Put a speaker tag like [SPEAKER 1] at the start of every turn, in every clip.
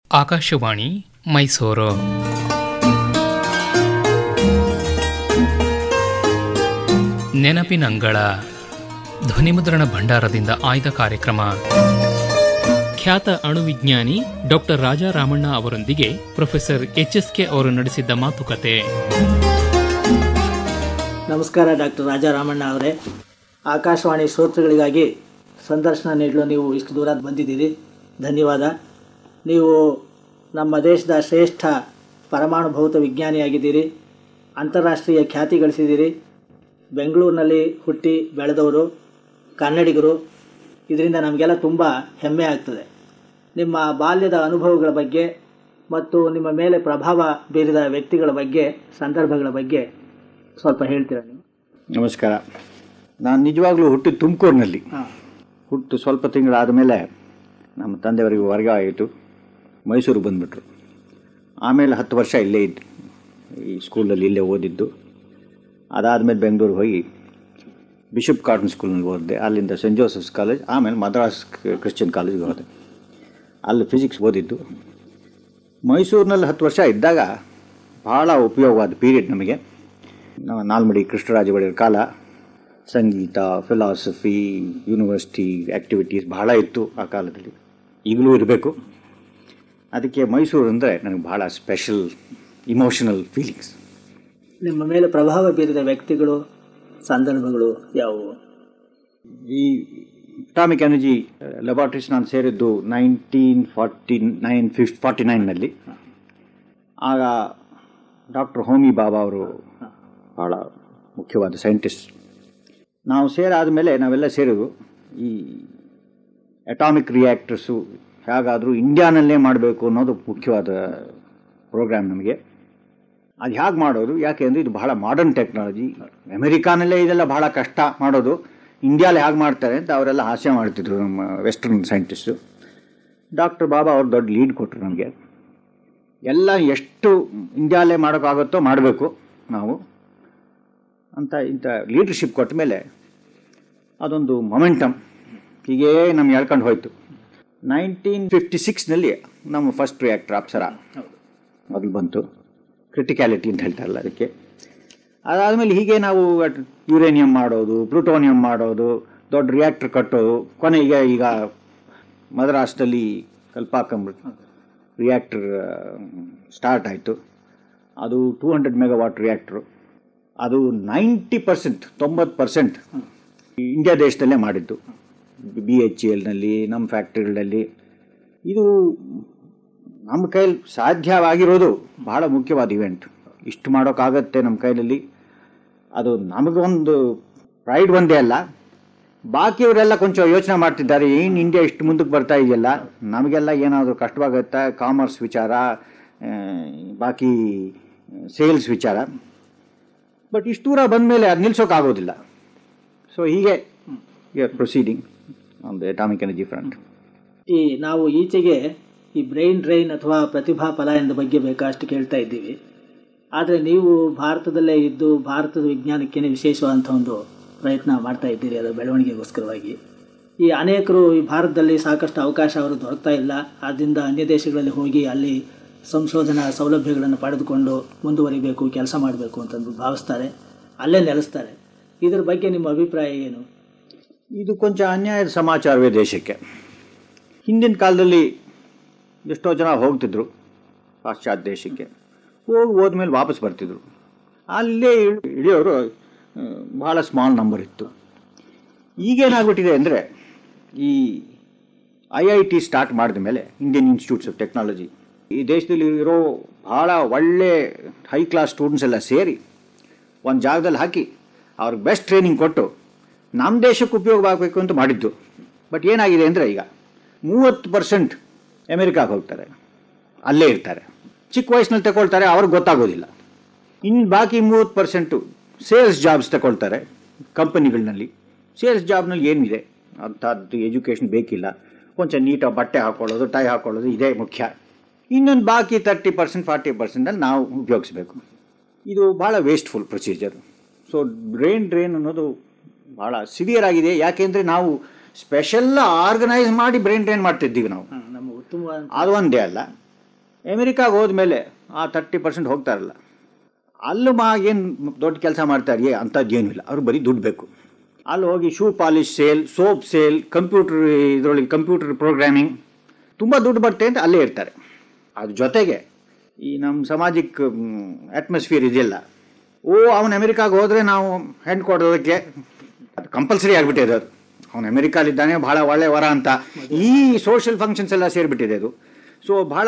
[SPEAKER 1] ಆಕಾಶವಾಣಿ ಮೈಸೂರು ನೆನಪಿನಂಗಳ ಧ್ವನಿಮುದ್ರಣ ಭಂಡಾರದಿಂದ ಆಯ್ದ ಕಾರ್ಯಕ್ರಮ ಖ್ಯಾತ ಅಣುವಿಜ್ಞಾನಿ ಡಾಕ್ಟರ್ ರಾಜಾರಾಮಣ್ಣ ಅವರೊಂದಿಗೆ ಪ್ರೊಫೆಸರ್ ಎಚ್ ಎಸ್ ಕೆ ಅವರು ನಡೆಸಿದ್ದ ಮಾತುಕತೆ
[SPEAKER 2] ನಮಸ್ಕಾರ ಡಾಕ್ಟರ್ ರಾಜಾರಾಮಣ್ಣ ಅವರೇ ಆಕಾಶವಾಣಿ ಶ್ರೋತೃಗಳಿಗಾಗಿ ಸಂದರ್ಶನ ನೀಡಲು ನೀವು ಇಷ್ಟು ದೂರ ಬಂದಿದ್ದೀರಿ ಧನ್ಯವಾದ ನೀವು ನಮ್ಮ ದೇಶದ ಶ್ರೇಷ್ಠ ಪರಮಾಣು ಭೌತ ವಿಜ್ಞಾನಿಯಾಗಿದ್ದೀರಿ ಅಂತಾರಾಷ್ಟ್ರೀಯ ಖ್ಯಾತಿ ಗಳಿಸಿದ್ದೀರಿ ಬೆಂಗಳೂರಿನಲ್ಲಿ ಹುಟ್ಟಿ ಬೆಳೆದವರು ಕನ್ನಡಿಗರು ಇದರಿಂದ ನಮಗೆಲ್ಲ ತುಂಬ ಹೆಮ್ಮೆ ಆಗ್ತದೆ ನಿಮ್ಮ ಬಾಲ್ಯದ ಅನುಭವಗಳ ಬಗ್ಗೆ ಮತ್ತು ನಿಮ್ಮ ಮೇಲೆ ಪ್ರಭಾವ ಬೀರಿದ ವ್ಯಕ್ತಿಗಳ ಬಗ್ಗೆ ಸಂದರ್ಭಗಳ ಬಗ್ಗೆ ಸ್ವಲ್ಪ ಹೇಳ್ತೀರಾ ನೀವು
[SPEAKER 3] ನಮಸ್ಕಾರ ನಾನು ನಿಜವಾಗ್ಲೂ ಹುಟ್ಟಿದ ತುಮಕೂರಿನಲ್ಲಿ
[SPEAKER 2] ಹಾಂ
[SPEAKER 3] ಹುಟ್ಟು ಸ್ವಲ್ಪ ತಿಂಗಳಾದ ಮೇಲೆ ನಮ್ಮ ತಂದೆಯವರಿಗೆ ವರ್ಗ ಆಯಿತು ಮೈಸೂರು ಬಂದುಬಿಟ್ರು ಆಮೇಲೆ ಹತ್ತು ವರ್ಷ ಇಲ್ಲೇ ಇದ್ದು ಈ ಸ್ಕೂಲಲ್ಲಿ ಇಲ್ಲೇ ಓದಿದ್ದು ಅದಾದಮೇಲೆ ಬೆಂಗಳೂರಿಗೆ ಹೋಗಿ ಬಿಷಪ್ ಕಾಟನ್ ಸ್ಕೂಲ್ನಲ್ಲಿ ಓದಿದೆ ಅಲ್ಲಿಂದ ಸೆಂಟ್ ಜೋಸೆಫ್ಸ್ ಕಾಲೇಜ್ ಆಮೇಲೆ ಮದ್ರಾಸ್ ಕ್ರಿಶ್ಚಿಯನ್ ಕಾಲೇಜ್ಗೆ ಹೋದೆ ಅಲ್ಲಿ ಫಿಸಿಕ್ಸ್ ಓದಿದ್ದು ಮೈಸೂರಿನಲ್ಲಿ ಹತ್ತು ವರ್ಷ ಇದ್ದಾಗ ಭಾಳ ಉಪಯೋಗವಾದ ಪೀರಿಯಡ್ ನಮಗೆ ನಾವು ನಾಲ್ಮಡಿ ಕೃಷ್ಣರಾಜ ಒಡೆಯರ್ ಕಾಲ ಸಂಗೀತ ಫಿಲಾಸಫಿ ಯೂನಿವರ್ಸಿಟಿ ಆ್ಯಕ್ಟಿವಿಟೀಸ್ ಬಹಳ ಇತ್ತು ಆ ಕಾಲದಲ್ಲಿ ಈಗಲೂ ಇರಬೇಕು ಅದಕ್ಕೆ ಮೈಸೂರು ಅಂದರೆ ನನಗೆ ಭಾಳ ಸ್ಪೆಷಲ್ ಇಮೋಷನಲ್ ಫೀಲಿಂಗ್ಸ್
[SPEAKER 2] ನಿಮ್ಮ ಮೇಲೆ ಪ್ರಭಾವ ಬೀರಿದ ವ್ಯಕ್ತಿಗಳು ಸಂದರ್ಭಗಳು ಯಾವುವು
[SPEAKER 3] ಈ ಅಟಾಮಿಕ್ ಎನರ್ಜಿ ಲೆಬಾರ್ಟ್ರೀಸ್ ನಾನು ಸೇರಿದ್ದು ನೈನ್ಟೀನ್ ಫಾರ್ಟಿ ನೈನ್ ಫಿಫ್ ಫಾರ್ಟಿ ನೈನ್ನಲ್ಲಿ ಆಗ ಡಾಕ್ಟರ್ ಹೋಮಿ ಬಾಬಾ ಅವರು ಭಾಳ ಮುಖ್ಯವಾದ ಸೈಂಟಿಸ್ಟ್ ನಾವು ಸೇರಾದ ಮೇಲೆ ನಾವೆಲ್ಲ ಸೇರಿದ್ರು ಈ ಅಟಾಮಿಕ್ ರಿಯಾಕ್ಟರ್ಸು ಹೇಗಾದರೂ ಇಂಡಿಯಾನಲ್ಲೇ ಮಾಡಬೇಕು ಅನ್ನೋದು ಮುಖ್ಯವಾದ ಪ್ರೋಗ್ರಾಮ್ ನಮಗೆ ಅದು ಹೇಗೆ ಮಾಡೋದು ಯಾಕೆ ಅಂದರೆ ಇದು ಬಹಳ ಮಾಡರ್ನ್ ಟೆಕ್ನಾಲಜಿ ಅಮೆರಿಕಾನಲ್ಲೇ ಇದೆಲ್ಲ ಬಹಳ ಕಷ್ಟ ಮಾಡೋದು ಇಂಡಿಯಾಲಿ ಹೇಗೆ ಮಾಡ್ತಾರೆ ಅಂತ ಅವರೆಲ್ಲ ಹಾಸ್ಯ ಮಾಡ್ತಿದ್ರು ನಮ್ಮ ವೆಸ್ಟರ್ನ್ ಸೈಂಟಿಸ್ಟು ಡಾಕ್ಟರ್ ಬಾಬಾ ಅವ್ರು ದೊಡ್ಡ ಲೀಡ್ ಕೊಟ್ಟರು ನಮಗೆ ಎಲ್ಲ ಎಷ್ಟು ಇಂಡಿಯಾಲೇ ಮಾಡೋಕ್ಕಾಗುತ್ತೋ ಮಾಡಬೇಕು ನಾವು ಅಂತ ಇಂಥ ಲೀಡರ್ಶಿಪ್ ಕೊಟ್ಟ ಮೇಲೆ ಅದೊಂದು ಮೊಮೆಂಟಮ್ ಹೀಗೇ ನಮ್ಗೆ ಹೇಳ್ಕೊಂಡು ಹೋಯ್ತು ನೈನ್ಟೀನ್ ಫಿಫ್ಟಿ ಸಿಕ್ಸ್ನಲ್ಲಿ ನಮ್ಮ ಫಸ್ಟ್ ರಿಯಾಕ್ಟರ್ ಅಪ್ಸರ ಮೊದಲು ಬಂತು ಕ್ರಿಟಿಕ್ಯಾಲಿಟಿ ಅಂತ ಹೇಳ್ತಾರಲ್ಲ ಅದಕ್ಕೆ ಅದಾದಮೇಲೆ ಹೀಗೆ ನಾವು ಯುರೇನಿಯಂ ಮಾಡೋದು ಪ್ಲೂಟೋನಿಯಂ ಮಾಡೋದು ದೊಡ್ಡ ರಿಯಾಕ್ಟರ್ ಕಟ್ಟೋದು ಕೊನೆಗೆ ಈಗ ಮದ್ರಾಸ್ನಲ್ಲಿ ಕಲ್ಪಾಕಂ ರಿಯಾಕ್ಟರ್ ಸ್ಟಾರ್ಟ್ ಆಯಿತು ಅದು ಟೂ ಹಂಡ್ರೆಡ್ ಮೆಗಾವಾಟ್ ರಿಯಾಕ್ಟ್ರು ಅದು ನೈಂಟಿ ಪರ್ಸೆಂಟ್ ತೊಂಬತ್ತು ಪರ್ಸೆಂಟ್ ಇಂಡಿಯಾ ದೇಶದಲ್ಲೇ ಮಾಡಿದ್ದು ಬಿ ಎಚ್ ಎಲ್ನಲ್ಲಿ ನಮ್ಮ ಫ್ಯಾಕ್ಟ್ರಿಗಳಲ್ಲಿ ಇದು ನಮ್ಮ ಕೈಲಿ ಸಾಧ್ಯವಾಗಿರೋದು ಬಹಳ ಮುಖ್ಯವಾದ ಇವೆಂಟ್ ಇಷ್ಟು ಮಾಡೋಕ್ಕಾಗತ್ತೆ ನಮ್ಮ ಕೈಯಲ್ಲಿ ಅದು ನಮಗೊಂದು ಪ್ರೈಡ್ ಒಂದೇ ಅಲ್ಲ ಬಾಕಿಯವರೆಲ್ಲ ಕೊಂಚ ಯೋಚನೆ ಮಾಡ್ತಿದ್ದಾರೆ ಏನು ಇಂಡಿಯಾ ಇಷ್ಟು ಮುಂದಕ್ಕೆ ಬರ್ತಾ ಇದೆಯಲ್ಲ ನಮಗೆಲ್ಲ ಏನಾದರೂ ಕಷ್ಟವಾಗುತ್ತಾ ಕಾಮರ್ಸ್ ವಿಚಾರ ಆ, ಬಾಕಿ ಸೇಲ್ಸ್ ವಿಚಾರ ಬಟ್ ಇಷ್ಟು ದೂರ ಬಂದಮೇಲೆ ಅದು ನಿಲ್ಸೋಕ್ಕಾಗೋದಿಲ್ಲ ಸೊ ಹೀಗೆ proceeding on the atomic energy front
[SPEAKER 2] ಈ ನಾವು ಈಚೆಗೆ ಈ ಬ್ರೈನ್ ಡ್ರೈನ್ ಅಥವಾ ಪ್ರತಿಭಾ ಪಲಾಯನದ ಬಗ್ಗೆ ಬೇಕಷ್ಟು ಕೇಳ್ತಾ ಇದ್ದೀವಿ ಆದರೆ ನೀವು ಭಾರತದಲ್ಲೇ ಇದ್ದು ಭಾರತದ ವಿಜ್ಞಾನಕ್ಕೆ ವಿಶೇಷವಾದಂಥ ಒಂದು ಪ್ರಯತ್ನ ಮಾಡ್ತಾ ಇದ್ದೀರಿ ಅದರ ಬೆಳವಣಿಗೆಗೋಸ್ಕರವಾಗಿ ಈ ಅನೇಕರು ಈ ಭಾರತದಲ್ಲಿ ಸಾಕಷ್ಟು ಅವಕಾಶ ಅವರು ದೊರಕ್ತಾ ಇಲ್ಲ ಆದ್ದರಿಂದ ಅನ್ಯ ದೇಶಗಳಲ್ಲಿ ಹೋಗಿ ಅಲ್ಲಿ ಸಂಶೋಧನಾ ಸೌಲಭ್ಯಗಳನ್ನು ಪಡೆದುಕೊಂಡು ಮುಂದುವರಿಬೇಕು ಕೆಲಸ ಮಾಡಬೇಕು ಅಂತಂದು ಭಾವಿಸ್ತಾರೆ ಅಲ್ಲೇ ನೆಲೆಸ್ತಾರೆ ಇದರ ಬಗ್ಗೆ ನಿಮ್ಮ ಅಭಿಪ್ರಾಯ ಏನು
[SPEAKER 3] ಇದು ಕೊಂಚ ಅನ್ಯಾಯದ ಸಮಾಚಾರವೇ ದೇಶಕ್ಕೆ ಹಿಂದಿನ ಕಾಲದಲ್ಲಿ ಎಷ್ಟೋ ಜನ ಹೋಗ್ತಿದ್ರು ಪಾಶ್ಚಾತ್ಯ ದೇಶಕ್ಕೆ ಹೋಗಿ ಹೋದ್ಮೇಲೆ ವಾಪಸ್ ಬರ್ತಿದ್ರು ಅಲ್ಲೇ ಇಳ್- ಇಳಿಯೋರು ಆ, ಭಾಳ ಸ್ಮಾಲ್ ನಂಬರ್ ಇತ್ತು ಈಗೇನಾಗ್ಬಿಟ್ಟಿದೆ ಅಂದರೆ ಈ ಐ ಐ ಟಿ ಸ್ಟಾರ್ಟ್ ಮಾಡಿದ ಮೇಲೆ ಇಂಡಿಯನ್ ಇನ್ಸ್ಟಿಟ್ಯೂಟ್ಸ್ ಆಫ್ ಟೆಕ್ನಾಲಜಿ ಈ ದೇಶದಲ್ಲಿ ಇರೋ ಭಾಳ ಒಳ್ಳೆ ಹೈ ಕ್ಲಾಸ್ ಸ್ಟೂಡೆಂಟ್ಸ್ ಎಲ್ಲ ಸೇರಿ ಒಂದು ಜಾಗದಲ್ಲಿ ಹಾಕಿ ಅವ್ರಿಗೆ ಬೆಸ್ಟ್ ಟ್ರೈನಿಂಗ್ ಕೊಟ್ಟು ನಮ್ಮ ದೇಶಕ್ಕೆ ಉಪಯೋಗವಾಗಬೇಕು ಅಂತ ಮಾಡಿದ್ದು ಬಟ್ ಏನಾಗಿದೆ ಅಂದರೆ ಈಗ ಮೂವತ್ತು ಪರ್ಸೆಂಟ್ ಅಮೆರಿಕಾಗೆ ಹೋಗ್ತಾರೆ ಅಲ್ಲೇ ಇರ್ತಾರೆ ಚಿಕ್ಕ ವಯಸ್ಸಿನಲ್ಲಿ ತಗೊಳ್ತಾರೆ ಅವ್ರಿಗೆ ಗೊತ್ತಾಗೋದಿಲ್ಲ ಇನ್ನು ಬಾಕಿ ಮೂವತ್ತು ಪರ್ಸೆಂಟು ಸೇಲ್ಸ್ ಜಾಬ್ಸ್ ತಗೊಳ್ತಾರೆ ಕಂಪನಿಗಳಲ್ಲಿ ಸೇಲ್ಸ್ ಜಾಬ್ನಲ್ಲಿ ಏನಿದೆ ಅಂಥದ್ದು ಎಜುಕೇಷನ್ ಬೇಕಿಲ್ಲ ಕೊಂಚ ನೀಟಾಗಿ ಬಟ್ಟೆ ಹಾಕೊಳ್ಳೋದು ಟೈ ಹಾಕೊಳ್ಳೋದು ಇದೇ ಮುಖ್ಯ ಇನ್ನೊಂದು ಬಾಕಿ ತರ್ಟಿ ಪರ್ಸೆಂಟ್ ಫಾರ್ಟಿ ಪರ್ಸೆಂಟಲ್ಲಿ ನಾವು ಉಪಯೋಗಿಸ್ಬೇಕು ಇದು ಭಾಳ wasteful procedure so brain drain ಅನ್ನೋದು ಭಾಳ ಸಿವಿಯರ್ ಆಗಿದೆ ಯಾಕೆಂದರೆ ನಾವು ಸ್ಪೆಷಲ್ ಆರ್ಗನೈಸ್ ಮಾಡಿ ಬ್ರೈನ್ ಡ್ರೈನ್ ಮಾಡ್ತಿದ್ದೀವಿ ನಾವು
[SPEAKER 2] ನಮ್ಮ ಉತ್ತಮವಾದ
[SPEAKER 3] ಅದು ಒಂದೇ ಅಲ್ಲ ಅಮೆರಿಕಾಗೆ ಹೋದ್ಮೇಲೆ ಆ ತರ್ಟಿ ಪರ್ಸೆಂಟ್ ಹೋಗ್ತಾರಲ್ಲ ಅಲ್ಲಿ ಮಾ ಏನು ದೊಡ್ಡ ಕೆಲಸ ಮಾಡ್ತಾರೆ ಅಂಥದ್ದು ಏನೂ ಇಲ್ಲ ಅವ್ರಿಗೆ ಬರೀ ದುಡ್ಡು ಬೇಕು ಅಲ್ಲಿ ಹೋಗಿ shoe polish sale soap sale computer ಇದರೊಳಗೆ ಕಂಪ್ಯೂಟರ್ ಪ್ರೋಗ್ರಾಮಿಂಗ್ ತುಂಬ ದುಡ್ಡು ಬರುತ್ತೆ ಅಂತ ಅಲ್ಲೇ ಇರ್ತಾರೆ ಅದ್ರ ಜೊತೆಗೆ ಈ ನಮ್ಮ ಸಾಮಾಜಿಕ ಅಟ್ಮಾಸ್ಫಿಯರ್ ಇದೆಯಲ್ಲ ಓ ಅವನು ಅಮೆರಿಕಾಗೆ ಹೋದರೆ ನಾವು ಹೆಣ್ಣು ಕೊಡೋದಕ್ಕೆ ಅದು ಕಂಪಲ್ಸರಿ ಆಗಿಬಿಟ್ಟಿದೆ ಅದು ಅವನು ಅಮೆರಿಕಾಲಿದ್ದಾನೆ ಭಾಳ ಒಳ್ಳೆ ವರ ಅಂತ ಈ ಸೋಷಿಯಲ್ ಫಂಕ್ಷನ್ಸ್ ಎಲ್ಲ ಸೇರಿಬಿಟ್ಟಿದೆ ಅದು ಸೊ ಭಾಳ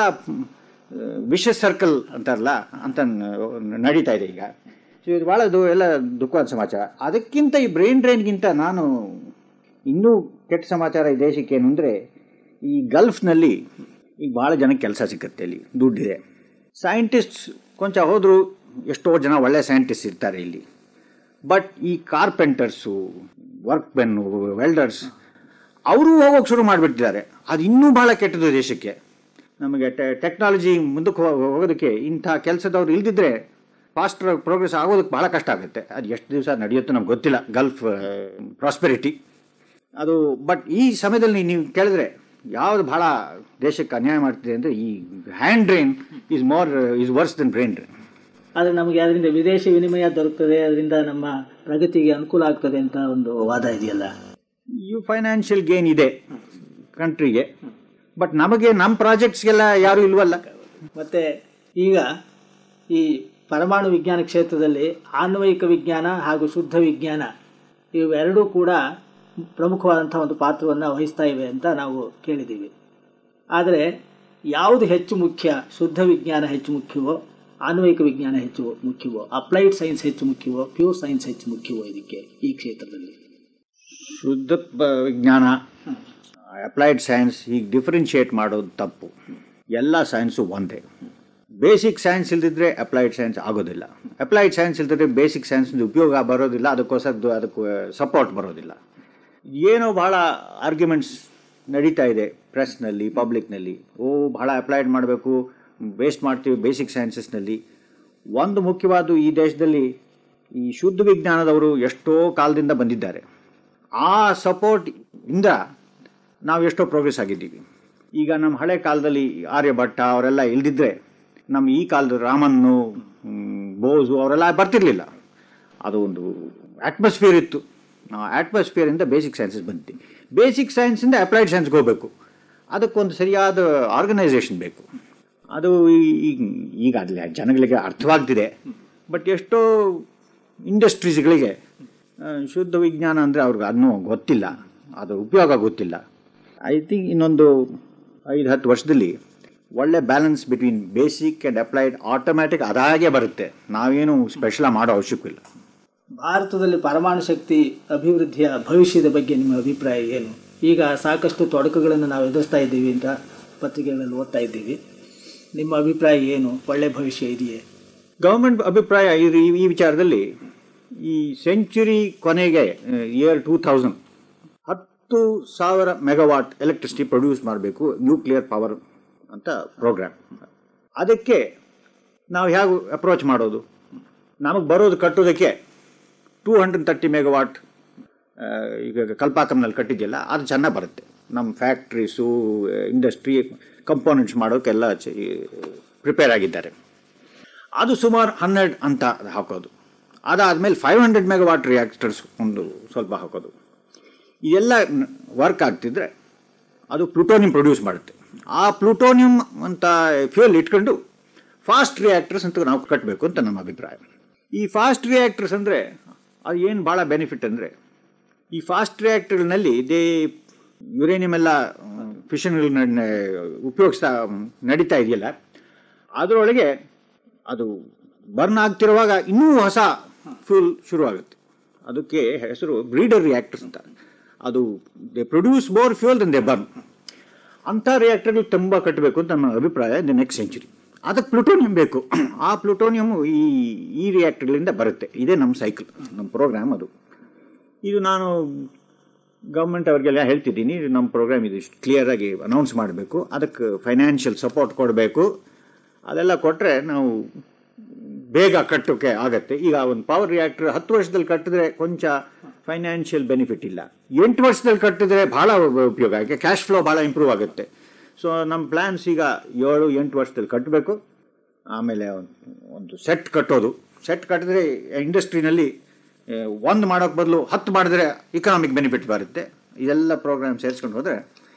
[SPEAKER 3] ವಿಶಸ್ ಸರ್ಕಲ್ ಅಂತಾರಲ್ಲ ಅಂತ ನ- ನಡೀತಾ ಇದೆ ಈಗ ಸೊ ಇದು ಭಾಳ ಇದು ಎಲ್ಲ ದುಃಖವಾದ ಸಮಾಚಾರ ಅದಕ್ಕಿಂತ ಈ ಬ್ರೈನ್ ಡ್ರೈನ್ಗಿಂತ ನಾನು ಇನ್ನೂ ಕೆಟ್ಟ ಸಮಾಚಾರ ಈ ದೇಶಕ್ಕೆ ಏನು ಅಂದರೆ ಈ ಗಲ್ಫ್ನಲ್ಲಿ ಈಗ ಭಾಳ ಜನಕ್ಕೆ ಕೆಲಸ ಸಿಗುತ್ತೆ ಇಲ್ಲಿ ದುಡ್ಡಿದೆ ಸೈಂಟಿಸ್ಟ್ಸ್ ಕೊಂಚ ಹೋದರೂ ಎಷ್ಟೋ ಜನ ಒಳ್ಳೆ ಸೈಂಟಿಸ್ಟ್ ಇರ್ತಾರೆ ಇಲ್ಲಿ ಬಟ್ ಈ ಕಾರ್ಪೆಂಟರ್ಸು ವರ್ಕ್ ಬೆನ್ನು ವೆಲ್ಡರ್ಸ್ ಅವರು ಹೋಗೋಕೆ ಶುರು ಮಾಡಿಬಿಟ್ಟಿದ್ದಾರೆ ಅದು ಇನ್ನೂ ಭಾಳ ಕೆಟ್ಟದು ದೇಶಕ್ಕೆ ನಮಗೆ ಟೆಕ್ನಾಲಜಿ ಮುಂದಕ್ಕೆ ಹೋ- ಹೋಗೋದಕ್ಕೆ ಇಂಥ ಕೆಲಸದವ್ರು ಇಲ್ದಿದ್ರೆ ಫಾಸ್ಟ್ ಪ್ರೋಗ್ರೆಸ್ ಆಗೋದಕ್ಕೆ ಭಾಳ ಕಷ್ಟ ಆಗುತ್ತೆ ಅದು ಎಷ್ಟು ದಿವಸ ನಡೆಯುತ್ತೋ ನಮ್ಗೆ ಗೊತ್ತಿಲ್ಲ ಗಲ್ಫ್ ಪ್ರಾಸ್ಪೆರಿಟಿ ಅದು ಬಟ್ ಈ ಸಮಯದಲ್ಲಿ ನೀವು ಕೇಳಿದ್ರೆ ಯಾವುದು ಭಾಳ ದೇಶಕ್ಕೆ ಅನ್ಯಾಯ ಮಾಡ್ತಿದೆ ಅಂದರೆ ಈ hand drain is more is worse than brain drain
[SPEAKER 2] ಆದರೆ ನಮಗೆ ಅದರಿಂದ ವಿದೇಶಿ ವಿನಿಮಯ ದೊರಕ್ತದೆ ಅದರಿಂದ ನಮ್ಮ ಪ್ರಗತಿಗೆ ಅನುಕೂಲ ಆಗ್ತದೆ ಅಂತ ಒಂದು ವಾದ ಇದೆಯಲ್ಲ
[SPEAKER 3] ಈ ಫೈನಾನ್ಷಿಯಲ್ ಗೇನ್ ಇದೆ ಕಂಟ್ರಿಗೆ ಬಟ್ ನಮಗೆ ನಮ್ಮ ಪ್ರಾಜೆಕ್ಟ್ಸ್ಗೆಲ್ಲ ಯಾರೂ ಇಲ್ವಲ್ಲ
[SPEAKER 2] ಮತ್ತು ಈಗ ಈ ಪರಮಾಣು ವಿಜ್ಞಾನ ಕ್ಷೇತ್ರದಲ್ಲಿ ಆನ್ವಯಿಕ ವಿಜ್ಞಾನ ಹಾಗೂ ಶುದ್ಧ ವಿಜ್ಞಾನ ಇವೆರಡೂ ಕೂಡ ಪ್ರಮುಖವಾದಂಥ ಒಂದು ಪಾತ್ರವನ್ನು ವಹಿಸ್ತಾ ಇವೆ ಅಂತ ನಾವು ಕೇಳಿದ್ದೀವಿ ಆದರೆ ಯಾವುದು ಹೆಚ್ಚು ಮುಖ್ಯ ಶುದ್ಧ ವಿಜ್ಞಾನ ಹೆಚ್ಚು ಮುಖ್ಯವೋ ಆನ್ವಯಿಕ ವಿಜ್ಞಾನ ಹೆಚ್ಚು ಮುಖ್ಯವೋ ಅಪ್ಲೈಡ್ ಸೈನ್ಸ್ ಹೆಚ್ಚು ಮುಖ್ಯವೋ ಪ್ಯೂರ್ ಸೈನ್ಸ್ ಹೆಚ್ಚು ಮುಖ್ಯವೋ ಇದಕ್ಕೆ ಈ ಕ್ಷೇತ್ರದಲ್ಲಿ
[SPEAKER 3] ಶುದ್ಧ ಬ- ವಿಜ್ಞಾನ ಅಪ್ಲೈಡ್ ಸೈನ್ಸ್ ಹೀಗೆ ಡಿಫ್ರೆನ್ಷಿಯೇಟ್ ಮಾಡೋದು ತಪ್ಪು ಎಲ್ಲ ಸೈನ್ಸು ಒಂದೇ ಬೇಸಿಕ್ ಸೈನ್ಸ್ ಇಲ್ದಿದ್ರೆ ಅಪ್ಲೈಡ್ ಸೈನ್ಸ್ ಆಗೋದಿಲ್ಲ ಅಪ್ಲೈಡ್ ಸೈನ್ಸ್ ಇಲ್ದಿದ್ರೆ ಬೇಸಿಕ್ ಸೈನ್ಸ್ ಉಪಯೋಗ ಬರೋದಿಲ್ಲ ಅದಕ್ಕೋಸ್ಕರ ದು- ಅದಕ್ಕೆ ಸಪೋರ್ಟ್ ಬರೋದಿಲ್ಲ ಏನೋ ಭಾಳ ಆರ್ಗ್ಯುಮೆಂಟ್ಸ್ ನಡೀತಾ ಇದೆ ಪ್ರೆಸ್ನಲ್ಲಿ ಪಬ್ಲಿಕ್ನಲ್ಲಿ ಓ ಭಾಳ ಅಪ್ಲೈಡ್ ಮಾಡಬೇಕು ವೇಸ್ಟ್ ಮಾಡ್ತೀವಿ ಬೇಸಿಕ್ ಸೈನ್ಸಸ್ನಲ್ಲಿ ಒಂದು ಮುಖ್ಯವಾದ ಈ ದೇಶದಲ್ಲಿ ಈ ಶುದ್ಧ ವಿಜ್ಞಾನದವರು ಎಷ್ಟೋ ಕಾಲದಿಂದ ಬಂದಿದ್ದಾರೆ ಆ ಸಪೋರ್ಟ್ ಇಂದ ನಾವು ಎಷ್ಟೋ ಪ್ರೋಗ್ರೆಸ್ ಆಗಿದ್ದೀವಿ ಈಗ ನಮ್ಮ ಹಳೆ ಕಾಲದಲ್ಲಿ ಆರ್ಯಭಟ್ಟ ಅವರೆಲ್ಲ ಇಲ್ದಿದ್ರೆ ನಮ್ಮ ಈ ಕಾಲದ ರಾಮನ್ನು ಮ್, ಬೋಸು ಅವರೆಲ್ಲ ಬರ್ತಿರ್ಲಿಲ್ಲ ಅದು ಒಂದು ಅಟ್ಮಾಸ್ಫಿಯರ್ ಇತ್ತು ನಾವು ಅಟ್ಮಾಸ್ಫಿಯರಿಂದ ಬೇಸಿಕ್ ಸೈನ್ಸಸ್ ಬಂದಿದ್ವಿ ಬೇಸಿಕ್ ಸೈನ್ಸಿಂದ ಅಪ್ಲೈಡ್ ಸೈನ್ಸ್ಗೆ ಹೋಗಬೇಕು ಅದಕ್ಕೊಂದು ಸರಿಯಾದ ಆರ್ಗನೈಸೇಷನ್ ಬೇಕು ಅದು ಈ- ಈಗ ಈಗ ಅಲ್ಲಿ ಜನಗಳಿಗೆ ಅರ್ಥವಾಗ್ತಿದೆ ಬಟ್ ಎಷ್ಟೋ ಇಂಡಸ್ಟ್ರೀಸ್ಗಳಿಗೆ ಆ, ಶುದ್ಧ ವಿಜ್ಞಾನ ಅಂದರೆ ಅವ್ರಿಗೆ ಅದನ್ನೂ ಗೊತ್ತಿಲ್ಲ ಅದು ಉಪಯೋಗ ಗೊತ್ತಿಲ್ಲ ಐ ಥಿಂಕ್ ಇನ್ನೊಂದು ಐದು ಹತ್ತು ವರ್ಷದಲ್ಲಿ ಒಳ್ಳೆ balance between basic and applied automatic ಅದಾಗೆ ಬರುತ್ತೆ ನಾವೇನು ಸ್ಪೆಷಲ ಮಾಡೋ ಅವಶ್ಯಕವಿಲ್ಲ
[SPEAKER 2] ಭಾರತದಲ್ಲಿ ಪರಮಾಣು ಶಕ್ತಿ ಅಭಿವೃದ್ಧಿಯ ಭವಿಷ್ಯದ ಬಗ್ಗೆ ನಿಮ್ಮ ಅಭಿಪ್ರಾಯ ಏನು ಈಗ ಸಾಕಷ್ಟು ತೊಡಕುಗಳನ್ನು ನಾವು ಎದುರಿಸ್ತಾ ಇದ್ದೀವಿ ಅಂತ ಪತ್ರಿಕೆಗಳಲ್ಲಿ ಓದ್ತಾ ಇದ್ದೀವಿ ನಿಮ್ಮ ಅಭಿಪ್ರಾಯ ಏನು ಒಳ್ಳೆ ಭವಿಷ್ಯ ಇದೆಯೇ
[SPEAKER 3] ಗೌರ್ಮೆಂಟ್ ಅಭಿಪ್ರಾಯ ಈ- ಈ- ಈ ವಿಚಾರದಲ್ಲಿ ಈ ಸೆಂಚುರಿ ಕೊನೆಗೆ ಇಯರ್ ಟೂ ಥೌಸಂಡ್ ಹತ್ತು ಸಾವಿರ ಮೆಗಾವಾಟ್ ಎಲೆಕ್ಟ್ರಿಸಿಟಿ ಪ್ರೊಡ್ಯೂಸ್ ಮಾಡಬೇಕು ನ್ಯೂಕ್ಲಿಯರ್ ಪವರ್ ಅಂತ ಪ್ರೋಗ್ರಾಮ್ ಅದಕ್ಕೆ ನಾವು ಹೇಗೆ ಅಪ್ರೋಚ್ ಮಾಡೋದು ನಮಗೆ ಬರೋದು ಕಟ್ಟೋದಕ್ಕೆ ಟೂ ಹಂಡ್ರೆಡ್ ತರ್ಟಿ ಮೆಗಾವಾಟ್ ಈಗ ಕಲ್ಪಾಕಂನಲ್ಲಿ ಕಟ್ಟಿದೆಯಲ್ಲ ಅದು ಚೆನ್ನಾಗಿ ಬರುತ್ತೆ ನಮ್ಮ ಫ್ಯಾಕ್ಟ್ರೀಸು ಇಂಡಸ್ಟ್ರಿ ಕಂಪೋನೆಂಟ್ಸ್ ಮಾಡೋಕ್ಕೆಲ್ಲ ಪ್ರಿಪೇರ್ ಆಗಿದ್ದಾರೆ ಅದು ಸುಮಾರು ಹನ್ನೆರಡು ಅಂತ ಹಾಕೋದು ಅದಾದಮೇಲೆ ಫೈವ್ ಹಂಡ್ರೆಡ್ ಮೆಗಾವಾಟ್ ರಿಯಾಕ್ಟರ್ಸ್ ಒಂದು ಸ್ವಲ್ಪ ಹಾಕೋದು ಇದೆಲ್ಲ ವರ್ಕ್ ಆಗ್ತಿದ್ರೆ ಅದು ಪ್ಲುಟೋನಿಯಂ ಪ್ರೊಡ್ಯೂಸ್ ಮಾಡುತ್ತೆ ಆ ಪ್ಲುಟೋನಿಯಂ ಅಂತ ಫ್ಯೂಯಲ್ ಇಟ್ಕೊಂಡು ಫಾಸ್ಟ್ ರಿಯಾಕ್ಟರ್ಸ್ ಅಂತ ನಾವು ಕಟ್ಟಬೇಕು ಅಂತ ನಮ್ಮ ಅಭಿಪ್ರಾಯ ಈ ಫಾಸ್ಟ್ ರಿಯಾಕ್ಟರ್ಸ್ ಅಂದರೆ ಅದು ಏನು ಭಾಳ ಬೆನಿಫಿಟ್ ಅಂದರೆ ಈ ಫಾಸ್ಟ್ ರಿಯಾಕ್ಟರ್ನಲ್ಲಿ ದೇ ಯುರೇನಿಯಂ ಎಲ್ಲ ಫಿಷನ್ಗಳು ಉಪಯೋಗಿಸ್ತಾ ನಡೀತಾ ಇದೆಯಲ್ಲ ಅದರೊಳಗೆ ಅದು ಬರ್ನ್ ಆಗ್ತಿರುವಾಗ ಇನ್ನೂ ಹೊಸ ಫ್ಯೂಲ್ ಶುರುವಾಗುತ್ತೆ ಅದಕ್ಕೆ ಹೆಸರು ಬ್ರೀಡರ್ ರಿಯಾಕ್ಟರ್ಸ್ ಅಂತ ಅದು they produce more fuel than they burn ಅಂಥ ರಿಯಾಕ್ಟರ್ಗಳು ತುಂಬ ಕಟ್ಟಬೇಕು ಅಂತ ನನ್ನ ಅಭಿಪ್ರಾಯ ದಿ ನೆಕ್ಸ್ಟ್ ಸೆಂಚುರಿ ಅದಕ್ಕೆ ಪ್ಲುಟೋನಿಯಂ ಬೇಕು ಆ ಪ್ಲುಟೋನಿಯಂ ಈ ಈ ರಿಯಾಕ್ಟರ್ಗಳಿಂದ ಬರುತ್ತೆ ಇದೇ ನಮ್ಮ ಸೈಕಲ್ ನಮ್ಮ ಪ್ರೋಗ್ರಾಮ್ ಅದು ಇದು ನಾನು ಗೌರ್ಮೆಂಟ್ ಅವ್ರಿಗೆಲ್ಲ ಹೇಳ್ತಿದ್ದೀನಿ ಇದು ನಮ್ಮ ಪ್ರೋಗ್ರಾಮ್ ಇದು ಇಷ್ಟು ಕ್ಲಿಯರಾಗಿ ಅನೌನ್ಸ್ ಮಾಡಬೇಕು ಅದಕ್ಕೆ ಫೈನಾನ್ಷಿಯಲ್ ಸಪೋರ್ಟ್ ಕೊಡಬೇಕು ಅದೆಲ್ಲ ಕೊಟ್ಟರೆ ನಾವು ಬೇಗ ಕಟ್ಟೋಕ್ಕೆ ಆಗತ್ತೆ ಈಗ ಒಂದು ಪವರ್ ರಿಯಾಕ್ಟರ್ ಹತ್ತು ವರ್ಷದಲ್ಲಿ ಕಟ್ಟಿದ್ರೆ ಕೊಂಚ ಫೈನಾನ್ಷಿಯಲ್ ಬೆನಿಫಿಟ್ ಇಲ್ಲ ಎಂಟು ವರ್ಷದಲ್ಲಿ ಕಟ್ಟಿದ್ರೆ ಭಾಳ ಉಪಯೋಗ ಯಾಕೆ ಕ್ಯಾಶ್ ಫ್ಲೋ ಭಾಳ ಇಂಪ್ರೂವ್ ಆಗುತ್ತೆ ಸೊ ನಮ್ಮ ಪ್ಲ್ಯಾನ್ಸ್ ಈಗ ಏಳು ಎಂಟು ವರ್ಷದಲ್ಲಿ ಕಟ್ಟಬೇಕು ಆಮೇಲೆ ಒಂದು ಸೆಟ್ ಕಟ್ಟೋದು ಸೆಟ್ ಕಟ್ಟಿದ್ರೆ ಇಂಡಸ್ಟ್ರಿನಲ್ಲಿ ಒಂದು ಮಾಡೋಕ್ಕೆ ಬದಲು ಹತ್ತು ಮಾಡಿದ್ರೆ ಇಕನಾಮಿಕ್ ಬೆನಿಫಿಟ್ ಬರುತ್ತೆ ಇದೆಲ್ಲ ಪ್ರೋಗ್ರಾಮ್ ಸೇರಿಸ್ಕೊಂಡು ಹೋದರೆ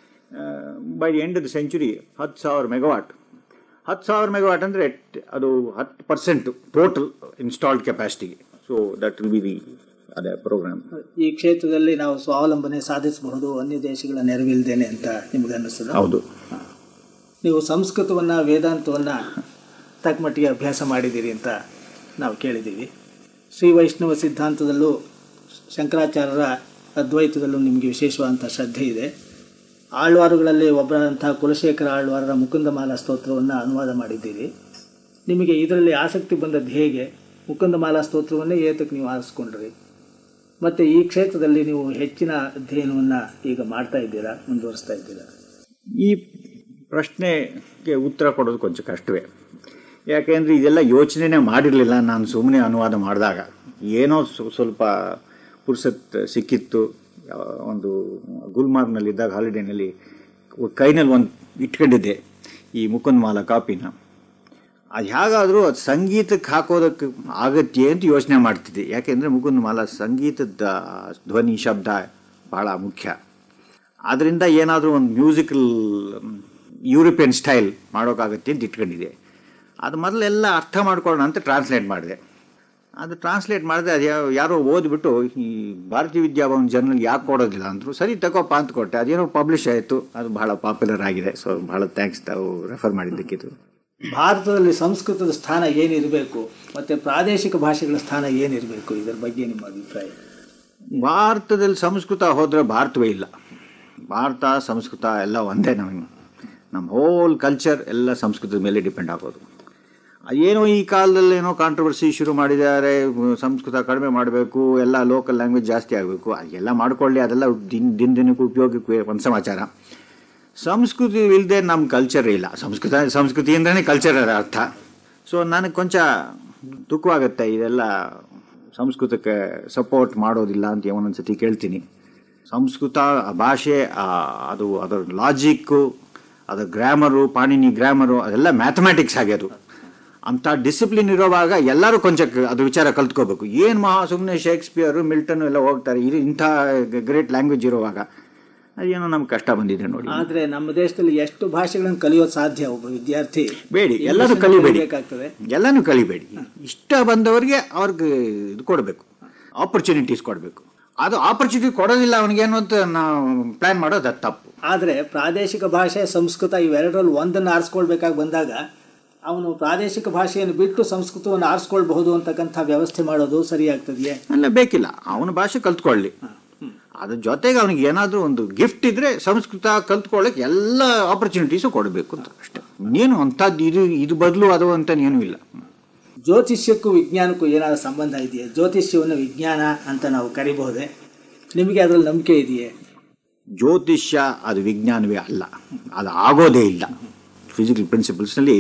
[SPEAKER 3] ಬೈ ಎಂಡ್ ದ ಸೆಂಚುರಿ ಹತ್ತು ಸಾವಿರ ಮೆಗಾವಾಟ್ ಹತ್ತು ಸಾವಿರ ಮೆಗಾವಾಟ್ ಅಂದರೆ ಅದು ಹತ್ತು ಪರ್ಸೆಂಟ್ ಟೋಟಲ್ ಇನ್ಸ್ಟಾಲ್ಡ್ ಕೆಪಾಸಿಟಿಗೆ so that will be the ಅದೇ ಪ್ರೋಗ್ರಾಮ್
[SPEAKER 2] ಈ ಕ್ಷೇತ್ರದಲ್ಲಿ ನಾವು ಸ್ವಾವಲಂಬನೆ ಸಾಧಿಸಬಹುದು ಅನ್ಯ ದೇಶಗಳ ನೆರವಿಲ್ದೇನೆ ಅಂತ ನಿಮ್ಗೆ ಅನ್ನಿಸ್ತದ
[SPEAKER 3] ಹೌದು
[SPEAKER 2] ನೀವು ಸಂಸ್ಕೃತವನ್ನು ವೇದಾಂತವನ್ನು ತಕ್ಕ ಮಟ್ಟಿಗೆ ಅಭ್ಯಾಸ ಮಾಡಿದ್ದೀರಿ ಅಂತ ನಾವು ಕೇಳಿದ್ದೀವಿ ಶ್ರೀ ವೈಷ್ಣವ ಸಿದ್ಧಾಂತದಲ್ಲೂ ಶಂಕರಾಚಾರ್ಯರ ಅದ್ವೈತದಲ್ಲೂ ನಿಮಗೆ ವಿಶೇಷವಾದಂಥ ಶ್ರದ್ಧೆ ಇದೆ ಆಳ್ವಾರುಗಳಲ್ಲಿ ಒಬ್ಬರಾದಂಥ ಕುಲಶೇಖರ ಆಳ್ವಾರರ ಮುಕುಂದಮಾಲ ಸ್ತೋತ್ರವನ್ನು ಅನುವಾದ ಮಾಡಿದ್ದೀರಿ ನಿಮಗೆ ಇದರಲ್ಲಿ ಆಸಕ್ತಿ ಬಂದದ್ದು ಹೇಗೆ ಮುಕುಂದಮಾಲಾ ಸ್ತೋತ್ರವನ್ನೇ ಏತಕ್ಕೆ ನೀವು ಆರಿಸ್ಕೊಂಡ್ರಿ ಮತ್ತು ಈ ಕ್ಷೇತ್ರದಲ್ಲಿ ನೀವು ಹೆಚ್ಚಿನ ಅಧ್ಯಯನವನ್ನು ಈಗ ಮಾಡ್ತಾ ಇದ್ದೀರಾ ಮುಂದುವರಿಸ್ತಾ ಇದ್ದೀರಾ
[SPEAKER 3] ಈ ಪ್ರಶ್ನೆಗೆ ಉತ್ತರ ಕೊಡೋದು ಕೊಂಚ ಕಷ್ಟವೇ ಯಾಕೆಂದರೆ ಇದೆಲ್ಲ ಯೋಚನೆನೇ ಮಾಡಿರಲಿಲ್ಲ ನಾನು ಸುಮ್ಮನೆ ಅನುವಾದ ಮಾಡಿದಾಗ ಏನೋ ಸ್ವ- ಸ್ವಲ್ಪ ಪುರ್ಸತ್ ಸಿಕ್ಕಿತ್ತು ಯಾವ- ಒಂದು ಗುಲ್ಮಾರ್ಗ್ನಲ್ಲಿದ್ದಾಗ ಹಾಲಿಡೇನಲ್ಲಿ ಕೈನಲ್ಲಿ ಒಂದು ಇಟ್ಕೊಂಡಿದ್ದೆ ಈ ಮುಕುಂದಮಾಲ ಕಾಪಿನ ಅದು ಹೇಗಾದರೂ ಅದು ಸಂಗೀತಕ್ಕೆ ಹಾಕೋದಕ್ಕೆ ಆಗತ್ತೆ ಅಂತ ಯೋಚನೆ ಮಾಡ್ತಿದ್ದೆ ಯಾಕೆಂದರೆ ಮುಕುಂದಮಾಲ ಸಂಗೀತದ ಧ್ವನಿ ಶಬ್ದ ಬಹಳ ಮುಖ್ಯ ಆದ್ದರಿಂದ ಏನಾದರೂ ಒಂದು ಮ್ಯೂಸಿಕಲ್ ಯುರೋಪಿಯನ್ ಸ್ಟೈಲ್ ಮಾಡೋಕ್ಕಾಗತ್ತೆ ಅಂತ ಇಟ್ಕೊಂಡಿದ್ದೆ ಅದು ಮೊದಲೆಲ್ಲ ಅರ್ಥ ಮಾಡ್ಕೊಳ್ಳೋಣ ಅಂತ ಟ್ರಾನ್ಸ್ಲೇಟ್ ಮಾಡಿದೆ ಅದು ಟ್ರಾನ್ಸ್ಲೇಟ್ ಮಾಡಿದೆ ಅದು ಯಾವ ಯಾರೋ ಓದ್ಬಿಟ್ಟು ಈ ಭಾರತೀಯ ವಿದ್ಯಾಭವನ್ ಜರ್ನಲ್ ಯಾಕೆ ಕೊಡೋದಿಲ್ಲ ಅಂದರು ಸರಿ ತಗೋಪ್ಪ ಅಂತ ಕೊಟ್ಟೆ ಅದೇನೋ ಪಬ್ಲಿಷ್ ಆಯಿತು ಅದು ಬಹಳ ಪಾಪ್ಯುಲರ್ ಆಗಿದೆ ಸೊ ಬಹಳ ಥ್ಯಾಂಕ್ಸ್ ತಾವು ರೆಫರ್ ಮಾಡಿದ್ದಕ್ಕಿದು
[SPEAKER 2] ಭಾರತದಲ್ಲಿ ಸಂಸ್ಕೃತದ ಸ್ಥಾನ ಏನಿರಬೇಕು ಮತ್ತು ಪ್ರಾದೇಶಿಕ ಭಾಷೆಗಳ ಸ್ಥಾನ ಏನಿರಬೇಕು ಇದರ ಬಗ್ಗೆ ನಿಮ್ಮ ಅಭಿಪ್ರಾಯ
[SPEAKER 3] ಭಾರತದಲ್ಲಿ ಸಂಸ್ಕೃತ ಹೋದರೆ ಭಾರತವೇ ಇಲ್ಲ ಭಾರತ ಸಂಸ್ಕೃತ ಎಲ್ಲ ಒಂದೇ ನಮಗೆ ನಮ್ಮ ಹೋಲ್ ಕಲ್ಚರ್ ಎಲ್ಲ ಸಂಸ್ಕೃತದ ಮೇಲೆ ಡಿಪೆಂಡ್ ಆಗೋದು ಏನೋ ಈ ಕಾಲದಲ್ಲಿ ಏನೋ ಕಾಂಟ್ರವರ್ಸಿ ಶುರು ಮಾಡಿದ್ದಾರೆ ಉಮ್, ಸಂಸ್ಕೃತ ಕಡಿಮೆ ಮಾಡಬೇಕು ಎಲ್ಲ ಲೋಕಲ್ ಲ್ಯಾಂಗ್ವೇಜ್ ಜಾಸ್ತಿ ಆಗಬೇಕು ಅದೆಲ್ಲ ಮಾಡ್ಕೊಳ್ಳಿ ಅದೆಲ್ಲ ದಿನ ದಿನ ದಿನಕ್ಕೆ ಉಪಯೋಗಕ್ಕೆ ಒಂದು ಸಮಾಚಾರ ಸಂಸ್ಕೃತಿ ಇಲ್ಲದೆ ನಮ್ಮ ಕಲ್ಚರ್ ಇಲ್ಲ ಸಂಸ್ಕೃತ ಸಂಸ್ಕೃತಿ ಅಂದ್ರೆ ಕಲ್ಚರ್ ಅರ್ಥ ಸೊ ನನಗೆ ಕೊಂಚ ದುಃಖವಾಗುತ್ತೆ ಇದೆಲ್ಲ ಸಂಸ್ಕೃತಕ್ಕೆ ಸಪೋರ್ಟ್ ಮಾಡೋದಿಲ್ಲ ಅಂತ ಒಂದೊಂದು ಸತಿ ಕೇಳ್ತೀನಿ ಸಂಸ್ಕೃತ ಆ ಭಾಷೆ ಆ, ಅದು ಅದರ ಲಾಜಿಕ್ಕು ಅದರ ಗ್ರಾಮರು ಪಾಣಿನಿ ಗ್ರಾಮರು ಅದೆಲ್ಲ ಮ್ಯಾಥಮೆಟಿಕ್ಸ್ ಆಗ್ಯದು ಅಂಥ ಡಿಸಿಪ್ಲಿನ್ ಇರೋವಾಗ ಎಲ್ಲರೂ ಕೊಂಚ ಕ- ಅದ್ರ ವಿಚಾರ ಕಲ್ತ್ಕೋಬೇಕು ಏನು ಮಹಾ ಸುಮ್ಮನೆ ಶೇಕ್ಸ್ಪಿಯರು ಮಿಲ್ಟನ್ ಎಲ್ಲ ಹೋಗ್ತಾರೆ ಇದು ಇಂಥ ಗ್ರೇಟ್ ಲ್ಯಾಂಗ್ವೇಜ್ ಇರುವಾಗ ಅದೇನೋ ನಮ್ಗೆ ಕಷ್ಟ ಬಂದಿದೆ ನೋಡಿ
[SPEAKER 2] ಆದರೆ ನಮ್ಮ ದೇಶದಲ್ಲಿ ಎಷ್ಟು ಭಾಷೆಗಳನ್ನು ಕಲಿಯೋದು ಸಾಧ್ಯ ಒಬ್ಬ ವಿದ್ಯಾರ್ಥಿ
[SPEAKER 3] ಬೇಡಿ ಎಲ್ಲರೂ
[SPEAKER 2] ಇಂಗ್ಲಿಷನ್ನು
[SPEAKER 3] ಕಲಿಬೇಡಿ
[SPEAKER 2] ಕಲಿಬೇಕಾಗ್ತದೆ
[SPEAKER 3] ಎಲ್ಲನೂ ಕಲಿಬೇಡಿ ಇಷ್ಟ ಬಂದವರಿಗೆ ಅವ್ರಿಗೆ ಇದು ಕೊಡಬೇಕು ಆಪರ್ಚುನಿಟೀಸ್ ಕೊಡಬೇಕು ಅದು ಆಪರ್ಚುನಿಟಿ ಕೊಡೋದಿಲ್ಲ ಅವನಿಗೇನು ಅಂತ ನಾವು ಪ್ಲ್ಯಾನ್ ಮಾಡೋದು ಅದು ತಪ್ಪು
[SPEAKER 2] ಆದರೆ ಪ್ರಾದೇಶಿಕ ಭಾಷೆ ಸಂಸ್ಕೃತ ಇವೆರಡರಲ್ಲಿ ಒಂದನ್ನು ಆರಿಸ್ಕೊಳ್ಬೇಕಾಗಿ ಬಂದಾಗ ಅವನು ಪ್ರಾದೇಶಿಕ ಭಾಷೆಯನ್ನು ಬಿಟ್ಟು ಸಂಸ್ಕೃತವನ್ನು ಆರಿಸ್ಕೊಳ್ಬಹುದು ಅಂತಕ್ಕಂಥ ವ್ಯವಸ್ಥೆ ಮಾಡೋದು ಸರಿಯಾಗ್ತದೆಯೇ
[SPEAKER 3] ಅಲ್ಲ ಬೇಕಿಲ್ಲ ಅವನ ಭಾಷೆ ಕಲ್ತ್ಕೊಳ್ಳಿ ಅದ್ರ ಜೊತೆಗೆ ಅವನಿಗೆ ಏನಾದರೂ ಒಂದು ಗಿಫ್ಟ್ ಇದ್ರೆ ಸಂಸ್ಕೃತ ಕಲ್ತ್ಕೊಳ್ಳೋಕೆ ಎಲ್ಲ ಆಪರ್ಚುನಿಟೀಸು ಕೊಡಬೇಕು ಅಂತ ಅಷ್ಟೇ ಇನ್ನೇನು ಅಂಥದ್ದು ಇದು ಇದು ಬದಲು ಅದು ಅಂತ ಏನೂ ಇಲ್ಲ
[SPEAKER 2] ಜ್ಯೋತಿಷ್ಯಕ್ಕೂ ವಿಜ್ಞಾನಕ್ಕೂ ಏನಾದರೂ ಸಂಬಂಧ ಇದೆಯೇ ಜ್ಯೋತಿಷ್ಯವನ್ನು ವಿಜ್ಞಾನ ಅಂತ ನಾವು ಕರಿಬಹುದೇ ನಿಮಗೆ ಅದರಲ್ಲಿ ನಂಬಿಕೆ ಇದೆಯೇ
[SPEAKER 3] ಜ್ಯೋತಿಷ್ಯ ಅದು ವಿಜ್ಞಾನವೇ ಅಲ್ಲ ಅದು ಆಗೋದೇ ಇಲ್ಲ ಫಿಸಿಕಲ್ ಪ್ರಿನ್ಸಿಪಲ್ಸ್ನಲ್ಲಿ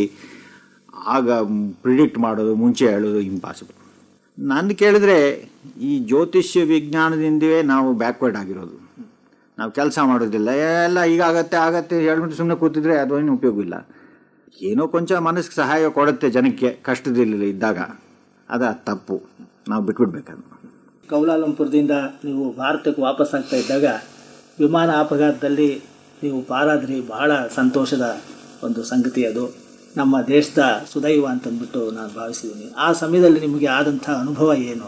[SPEAKER 3] ಆಗ ಪ್ರಿಡಿಕ್ಟ್ ಮಾಡೋದು ಮುಂಚೆ ಹೇಳೋದು ಇಂಪಾಸಿಬಲ್ ನಾನು ಕೇಳಿದ್ರೆ ಈ ಜ್ಯೋತಿಷ್ಯ ವಿಜ್ಞಾನದಿಂದವೇ ನಾವು ಬ್ಯಾಕ್ವರ್ಡ್ ಆಗಿರೋದು ನಾವು ಕೆಲಸ ಮಾಡೋದಿಲ್ಲ ಎಲ್ಲ ಈಗ ಆಗತ್ತೆ ಆಗತ್ತೆ ಹೇಳ್ಬಿಟ್ಟು ಸುಮ್ಮನೆ ಕೂತಿದ್ರೆ ಅದು ಏನು ಉಪಯೋಗ ಇಲ್ಲ ಏನೋ ಕೊಂಚ ಮನಸ್ಸಿಗೆ ಸಹಾಯ ಕೊಡುತ್ತೆ ಜನಕ್ಕೆ ಕಷ್ಟದಲ್ಲಿ ಇದ್ದಾಗ ಅದ ತಪ್ಪು ನಾವು ಬಿಟ್ಬಿಡ್ಬೇಕದು
[SPEAKER 2] ಕೌಲಾಲಂಪುರದಿಂದ ನೀವು ಭಾರತಕ್ಕೆ ವಾಪಸ್ ಆಗ್ತಾ ಇದ್ದಾಗ ವಿಮಾನ ಅಪಘಾತದಲ್ಲಿ ನೀವು ಪಾರಾದ್ರಿ ಬಹಳ ಸಂತೋಷದ ಒಂದು ಸಂಗತಿ ಅದು ನಮ್ಮ ದೇಶದ ಸುದೈವ ಅಂತಂದ್ಬಿಟ್ಟು ನಾನು ಭಾವಿಸಿದ್ದೀನಿ ಆ ಸಮಯದಲ್ಲಿ ನಿಮಗೆ ಆದಂಥ ಅನುಭವ ಏನು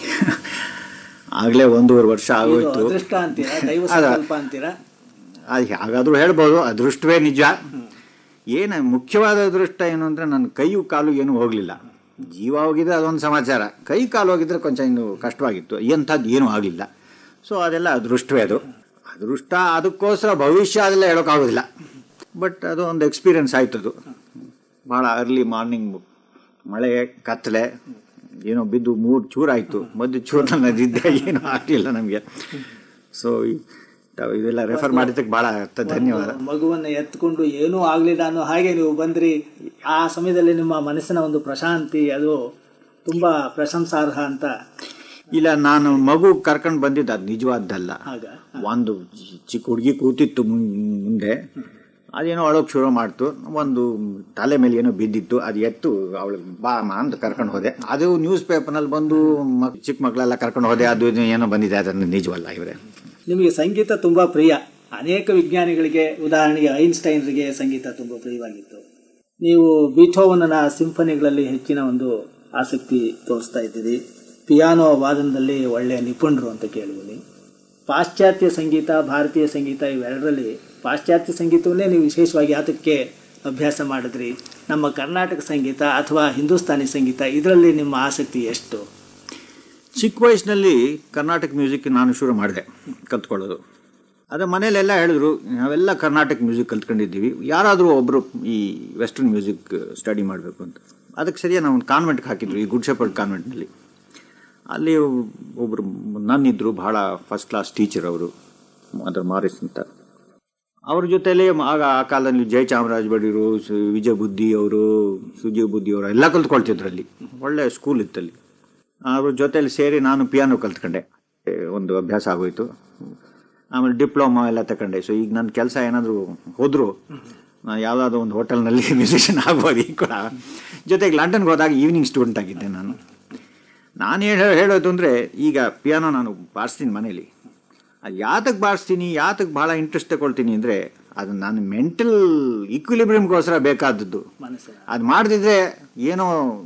[SPEAKER 3] ಆಗಲೇ ಒಂದೂವರೆ ವರ್ಷ
[SPEAKER 2] ಇದು
[SPEAKER 3] ಆಗೋಯ್ತು
[SPEAKER 2] ಅದೃಷ್ಟ ಅಂತೀರಾ ದೈವ ಸಂಕಲ್ಪ ಅಂತೀರಾ
[SPEAKER 3] ಅದು ಹಾಗಾದರೂ ಹೇಳ್ಬೋದು ಅದೃಷ್ಟವೇ ನಿಜ ಏನು ಮುಖ್ಯವಾದ ಅದೃಷ್ಟ ಏನು ಅಂದರೆ ನನ್ನ ಕೈಯು ಕಾಲು ಏನೂ ಹೋಗಲಿಲ್ಲ ಜೀವ ಹೋಗಿದ್ರೆ ಅದೊಂದು ಸಮಾಚಾರ ಕೈ ಕಾಲು ಹೋಗಿದ್ರೆ ಕೊಂಚ ಇನ್ನು ಕಷ್ಟವಾಗಿತ್ತು ಎಂಥದ್ದು ಏನೂ ಆಗಲಿಲ್ಲ ಸೊ ಅದೆಲ್ಲ ಅದೃಷ್ಟವೇ ಅದು ಅದೃಷ್ಟ ಅದಕ್ಕೋಸ್ಕರ ಭವಿಷ್ಯ ಅದೆಲ್ಲ ಹೇಳೋಕ್ಕಾಗೋದಿಲ್ಲ ಬಟ್ ಅದು ಒಂದು ಎಕ್ಸ್ಪೀರಿಯನ್ಸ್ ಆಯ್ತು ಅದು ಭಾಳ ಅರ್ಲಿ ಮಾರ್ನಿಂಗ್ ಮಳೆ ಕತ್ತಲೆ ಏನೋ ಬಿದ್ದು ಮೂರು ಚೂರಾಯಿತು ಮದ್ದು ಚೂರು ನನ್ನದಿದ್ದೆ ಏನೂ ಆಗಲಿಲ್ಲ ನಮಗೆ ಸೊ ಇದೆಲ್ಲ ರೆಫರ್ ಮಾಡಿದ್ದಕ್ಕೆ ಭಾಳ ಧನ್ಯವಾದ
[SPEAKER 2] ಮಗುವನ್ನು ಎತ್ಕೊಂಡು ಏನೂ ಆಗಲಿಲ್ಲ ಅನ್ನೋ ಹಾಗೆ ನೀವು ಬಂದ್ರಿ ಆ ಸಮಯದಲ್ಲಿ ನಿಮ್ಮ ಮನಸ್ಸಿನ ಒಂದು ಪ್ರಶಾಂತಿ ಅದು ತುಂಬ ಪ್ರಶಂಸಾರ್ಹ ಅಂತ
[SPEAKER 3] ಇಲ್ಲ ನಾನು ಮಗು ಕರ್ಕೊಂಡು ಬಂದಿದ್ದು ಅದು ನಿಜವಾದ್ದಲ್ಲ
[SPEAKER 2] ಆಗ
[SPEAKER 3] ಒಂದು ಚಿಕ್ಕ ಹುಡುಗಿ ಕೂತಿತ್ತು ಮುಂ- ಮುಂದೆ ಅದೇನೋ ಅಳೋಕೆ ಶುರು ಮಾಡ್ತು ಒಂದು ತಲೆ ಮೇಲೆ ಏನೋ ಬಿದ್ದಿತ್ತು ಅದು ಎತ್ತು ಅವಳಿಗೆ ಬಾ ಅಮ್ಮ ಅಂತ ಕರ್ಕೊಂಡು ಹೋದೆ ಅದು ನ್ಯೂಸ್ ಪೇಪರ್ನಲ್ಲಿ ಬಂದು ಮಕ್ ಚಿಕ್ಕ ಮಕ್ಕಳೆಲ್ಲ ಕರ್ಕೊಂಡು ಹೋದೆ ಅದು ಇದು ಏನೋ ಬಂದಿದೆ ಅದನ್ನು ನಿಜವಲ್ಲ ಇವರೇ
[SPEAKER 2] ನಿಮಗೆ ಸಂಗೀತ ತುಂಬ ಪ್ರಿಯ ಅನೇಕ ವಿಜ್ಞಾನಿಗಳಿಗೆ ಉದಾಹರಣೆಗೆ ಐನ್ಸ್ಟೈನ್ರಿಗೆ ಸಂಗೀತ ತುಂಬ ಪ್ರಿಯವಾಗಿತ್ತು ನೀವು ಬೀಥೋವನ್ನ ಸಿಂಫನಿಗಳಲ್ಲಿ ಹೆಚ್ಚಿನ ಒಂದು ಆಸಕ್ತಿ ತೋರಿಸ್ತಾ ಇದ್ದೀರಿ ಪಿಯಾನೋ ವಾದನದಲ್ಲಿ ಒಳ್ಳೆಯ ನಿಪುಣರು ಅಂತ ಕೇಳಿದ್ದೀನಿ ಪಾಶ್ಚಾತ್ಯ ಸಂಗೀತ ಭಾರತೀಯ ಸಂಗೀತ ಇವೆರಡರಲ್ಲಿ ಪಾಶ್ಚಾತ್ಯ ಸಂಗೀತವನ್ನೇ ನೀವು ವಿಶೇಷವಾಗಿ ಯಾತಕ್ಕೆ ಅಭ್ಯಾಸ ಮಾಡಿದ್ರಿ ನಮ್ಮ ಕರ್ನಾಟಕ ಸಂಗೀತ ಅಥವಾ ಹಿಂದೂಸ್ತಾನಿ ಸಂಗೀತ ಇದರಲ್ಲಿ ನಿಮ್ಮ ಆಸಕ್ತಿ ಎಷ್ಟು
[SPEAKER 3] ಚಿಕ್ಕ ವಯಸ್ಸಿನಲ್ಲಿ ಕರ್ನಾಟಕ ಮ್ಯೂಸಿಕ್ ನಾನು ಶುರು ಮಾಡಿದೆ ಕಲ್ತ್ಕೊಳ್ಳೋದು ಅದೇ ಮನೇಲೆಲ್ಲ ಹೇಳಿದ್ರು ನಾವೆಲ್ಲ ಕರ್ನಾಟಕ ಮ್ಯೂಸಿಕ್ ಕಲ್ತ್ಕೊಂಡಿದ್ದೀವಿ ಯಾರಾದರೂ ಒಬ್ಬರು ಈ ವೆಸ್ಟರ್ನ್ ಮ್ಯೂಸಿಕ್ ಸ್ಟಡಿ ಮಾಡಬೇಕು ಅಂತ ಅದಕ್ಕೆ ಸರಿಯಾಗಿ ನಾವು ಒಂದು ಕಾನ್ವೆಂಟ್ಗೆ ಹಾಕಿದ್ರು ಈ ಗುಡ್ ಶೆಪರ್ಡ್ ಕಾನ್ವೆಂಟ್ನಲ್ಲಿ ಅಲ್ಲಿ ಒಬ್ಬರು ನನ್ನಿದ್ರು ಬಹಳ ಫಸ್ಟ್ ಕ್ಲಾಸ್ ಟೀಚರ್ ಅವರು ಅದರ ಮಾರಿಸ್ ಅಂತ ಅವ್ರ ಜೊತೆಲೇ ಆಗ ಆ ಕಾಲದಲ್ಲಿ ಜಯಚಾಮರಾಜ ಬಡಿರು ಸು- ವಿಜಯ ಬುದ್ಧಿ ಅವರು ಸುಜೀವ್ ಬುದ್ಧಿ ಅವರು ಎಲ್ಲ ಕಲ್ತ್ಕೊಳ್ತಿದ್ರು ಅಲ್ಲಿ ಒಳ್ಳೆ ಸ್ಕೂಲ್ ಇತ್ತಲ್ಲಿ ಅವ್ರ ಜೊತೆಲಿ ಸೇರಿ ನಾನು ಪಿಯಾನೋ ಕಲ್ತ್ಕೊಂಡೆ ಏ, ಒಂದು ಅಭ್ಯಾಸ ಆಗೋಯ್ತು ಆಮೇಲೆ ಡಿಪ್ಲೊಮಾ ಎಲ್ಲ ತಗೊಂಡೆ ಸೊ ಈಗ ನನ್ನ ಕೆಲಸ ಏನಾದರೂ ಹೋದ್ರು ನಾನು ಯಾವುದಾದ್ರೂ ಒಂದು ಹೋಟೆಲ್ನಲ್ಲಿ ಮ್ಯೂಸಿಷಿಯನ್ ಆಗ್ಬೋದು ಈಗ ಕೂಡ ಜೊತೆಗೆ ಲಂಡನ್ಗೆ ಹೋದಾಗ ಈವ್ನಿಂಗ್ ಸ್ಟೂಡೆಂಟ್ ಆಗಿದ್ದೆ ನಾನು ನಾನು ಹೇಳ ಹೇಳೋದು ಅಂದರೆ ಈಗ ಪಿಯಾನೋ ನಾನು ಬಾರಿಸ್ತೀನಿ ಮನೇಲಿ ಅದು ಯಾತಕ್ಕೆ ಬಾರಿಸ್ತೀನಿ ಯಾತಕ್ಕೆ ಭಾಳ ಇಂಟ್ರೆಸ್ಟ್ ತಗೊಳ್ತೀನಿ ಅಂದರೆ ಅದು ನಾನು ಮೆಂಟಲ್ ಈಕ್ವಿಲಿಬ್ರಿಯಮ್ಗೋಸ್ಕರ ಬೇಕಾದದ್ದು
[SPEAKER 2] ಮನಸ್ಸಿನ
[SPEAKER 3] ಅದು ಮಾಡದಿದ್ರೆ ಏನೋ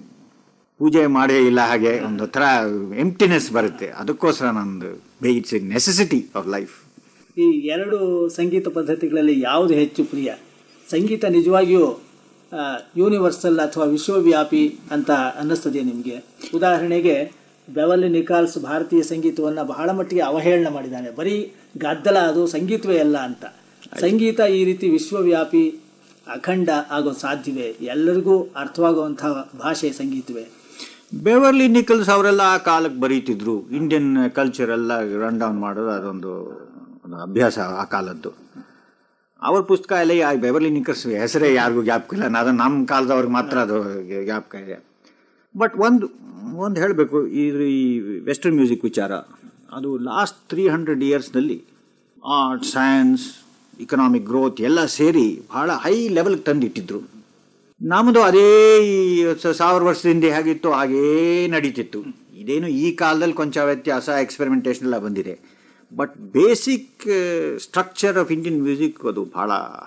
[SPEAKER 3] ಪೂಜೆ ಮಾಡೇ ಇಲ್ಲ ಹಾಗೆ ಒಂದು ಥರ ಎಂಪ್ಟಿನೆಸ್ ಬರುತ್ತೆ ಅದಕ್ಕೋಸ್ಕರ ನಂದು it's a necessity of life
[SPEAKER 2] ಈ ಎರಡು ಸಂಗೀತ ಪದ್ಧತಿಗಳಲ್ಲಿ ಯಾವುದು ಹೆಚ್ಚು ಪ್ರಿಯ ಸಂಗೀತ ನಿಜವಾಗಿಯೂ ಯೂನಿವರ್ಸಲ್ ಅಥವಾ ವಿಶ್ವವ್ಯಾಪಿ ಅಂತ ಅನ್ನಿಸ್ತದೆ ನಿಮಗೆ ಉದಾಹರಣೆಗೆ ಬೆವಲ್ಲಿ ನಿಕಾಲ್ಸ್ ಭಾರತೀಯ ಸಂಗೀತವನ್ನು ಬಹಳ ಮಟ್ಟಿಗೆ ಅವಹೇಳನ ಮಾಡಿದ್ದಾನೆ ಬರೀ ಗದ್ದಲ ಅದು ಸಂಗೀತವೇ ಅಲ್ಲ ಅಂತ ಸಂಗೀತ ಈ ರೀತಿ ವಿಶ್ವವ್ಯಾಪಿ ಅಖಂಡ ಆಗೋ ಸಾಧ್ಯವೇ ಎಲ್ಲರಿಗೂ ಅರ್ಥವಾಗುವಂತಹ ಭಾಷೆ ಸಂಗೀತವೇ
[SPEAKER 3] ಬೆವರ್ಲಿ ನಿಕಲ್ಸ್ ಅವರೆಲ್ಲ ಆ ಕಾಲಕ್ಕೆ ಬರೀತಿದ್ರು ಇಂಡಿಯನ್ ಕಲ್ಚರ್ ಎಲ್ಲ ರನ್ ಡೌನ್ ಮಾಡೋದು ಅದೊಂದು ಒಂದು ಅಭ್ಯಾಸ ಆ ಕಾಲದ್ದು ಅವ್ರ ಪುಸ್ತಕ ಎಲ್ಲ ಆ ಬೆವರ್ಲಿ ನಿಕಲ್ಸ್ ಹೆಸರೇ ಯಾರಿಗೂ ಜ್ಞಾಪಕ ಇಲ್ಲ ಅದು ನಮ್ಮ ಕಾಲದವ್ರಿಗೆ ಮಾತ್ರ ಅದು ಜ್ಞಾಪಕ ಇದೆ ಬಟ್ ಒಂದು ಒಂದು ಹೇಳಬೇಕು ಇದು ಈ ವೆಸ್ಟರ್ನ್ ಮ್ಯೂಸಿಕ್ ವಿಚಾರ ಅದು ಲಾಸ್ಟ್ ತ್ರೀ ಹಂಡ್ರೆಡ್ ಇಯರ್ಸ್ನಲ್ಲಿ ಆರ್ಟ್ ಸೈನ್ಸ್ ಇಕನಾಮಿಕ್ ಗ್ರೋತ್ ಎಲ್ಲ ಸೇರಿ ಬಹಳ ಹೈ ಲೆವೆಲ್ಗೆ ತಂದಿಟ್ಟಿದ್ರು ನಮ್ಮದು ಅದೇ ಈ ಸ- ಸಾವಿರ ವರ್ಷದಿಂದ ಹೇಗಿತ್ತು ಹಾಗೇ ನಡೀತಿತ್ತು ಇದೇನು ಈ ಕಾಲದಲ್ಲಿ ಕೊಂಚ ವ್ಯತ್ಯಾಸ ಎಕ್ಸ್ಪೆರಿಮೆಂಟೇಷನ್ ಎಲ್ಲ ಬಂದಿದೆ but basic structure of Indian music ಅದು ಭಾಳ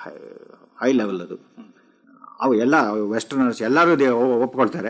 [SPEAKER 3] ಹೈ ಲೆವೆಲ್ ಅದು ಅವು ಎಲ್ಲ ವೆಸ್ಟರ್ನರ್ಸ್ ಎಲ್ಲರೂ ದೇ- ಒ- ಒಪ್ಕೊಳ್ತಾರೆ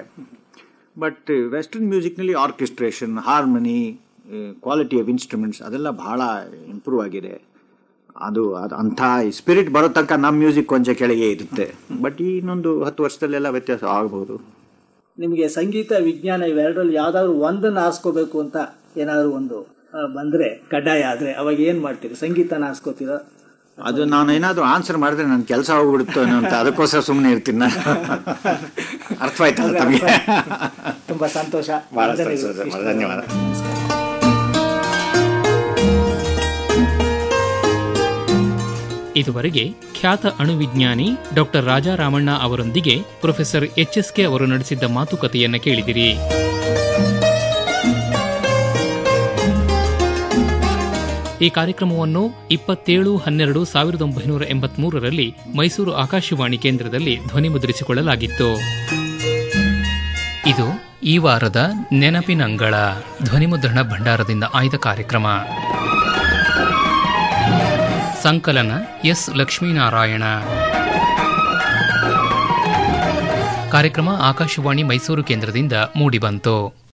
[SPEAKER 3] ಬಟ್ ವೆಸ್ಟರ್ನ್ ಮ್ಯೂಸಿಕ್ನಲ್ಲಿ orchestration harmony quality of instruments ಅದೆಲ್ಲ ಭಾಳ ಇಂಪ್ರೂವ್ ಆಗಿದೆ ಅದು ಅದು ಅಂಥ ಸ್ಪಿರಿಟ್ ಬರೋ ತನಕ ನಮ್ಮ ಮ್ಯೂಸಿಕ್ ಕೊಂಚ ಕೆಳಗೆ ಇರುತ್ತೆ ಬಟ್ ಈ ಇನ್ನೊಂದು ಹತ್ತು ವರ್ಷದಲ್ಲೆಲ್ಲ ವ್ಯತ್ಯಾಸ ಆಗ್ಬೋದು
[SPEAKER 2] ನಿಮಗೆ ಸಂಗೀತ ವಿಜ್ಞಾನ ಇವೆರಡರಲ್ಲಿ ಯಾವ್ದಾದ್ರು ಒಂದನ್ನು ಆರಿಸ್ಕೋಬೇಕು ಅಂತ ಏನಾದ್ರು ಒಂದು ಆ, ಬಂದ್ರೆ ಕಡ್ಡಾಯ ಆದ್ರೆ ಅವಾಗ ಏನ್ ಮಾಡ್ತೀರಿ ಸಂಗೀತನ ಆರಿಸ್ಕೋತೀರಾ
[SPEAKER 3] ಅದು ನಾನು ಏನಾದರೂ ಆನ್ಸರ್ ಮಾಡಿದ್ರೆ ನನ್ನ ಕೆಲಸ ಹೋಗ್ಬಿಡುತ್ತೋ ಅನ್ನೋ ಅಂತ ಅದಕ್ಕೋಸ್ಕರ ಸುಮ್ಮನೆ ಇರ್ತೀನಿ ನಾನು ಅರ್ಥವಾಯ್ತಲ್ಲ ತಮಗೆ
[SPEAKER 2] ತುಂಬಾ ಸಂತೋಷ
[SPEAKER 3] ಭಾಳ
[SPEAKER 2] ವಂದನೆಗಳು.
[SPEAKER 3] ಸಂತೋಷ. ಧನ್ಯವಾದ
[SPEAKER 1] ಇದುವರೆಗೆ ಖ್ಯಾತ ಅಣುವಿಜ್ಞಾನಿ ಡಾಕ್ಟರ್ ರಾಜಾರಾಮಣ್ಣ ಅವರೊಂದಿಗೆ ಪ್ರೊಫೆಸರ್ ಎಚ್ಎಸ್ಕೆ ಅವರು ನಡೆಸಿದ್ದ ಮಾತುಕತೆಯನ್ನ ಕೇಳಿದಿರಿ ಈ ಕಾರ್ಯಕ್ರಮವನ್ನು ಇಪ್ಪತ್ತೇಳು ಹನ್ನೆರಡು ಸಾವಿರದ ಒಂಬೈನೂರ ಎಂಬತ್ಮೂರರಲ್ಲಿ ಮೈಸೂರು ಆಕಾಶವಾಣಿ ಕೇಂದ್ರದಲ್ಲಿ ಧ್ವನಿಮುದ್ರಿಸಿಕೊಳ್ಳಲಾಗಿತ್ತು ಇದು ಈ ವಾರದ ನೆನಪಿನಂಗಳ ಧ್ವನಿಮುದ್ರಣ ಭಂಡಾರದಿಂದ ಆಯ್ದ ಕಾರ್ಯಕ್ರಮ ಸಂಕಲನ ಎಸ್ ಲಕ್ಷ್ಮೀನಾರಾಯಣ ಕಾರ್ಯಕ್ರಮ ಆಕಾಶವಾಣಿ ಮೈಸೂರು ಕೇಂದ್ರದಿಂದ ಮೂಡಿಬಂತು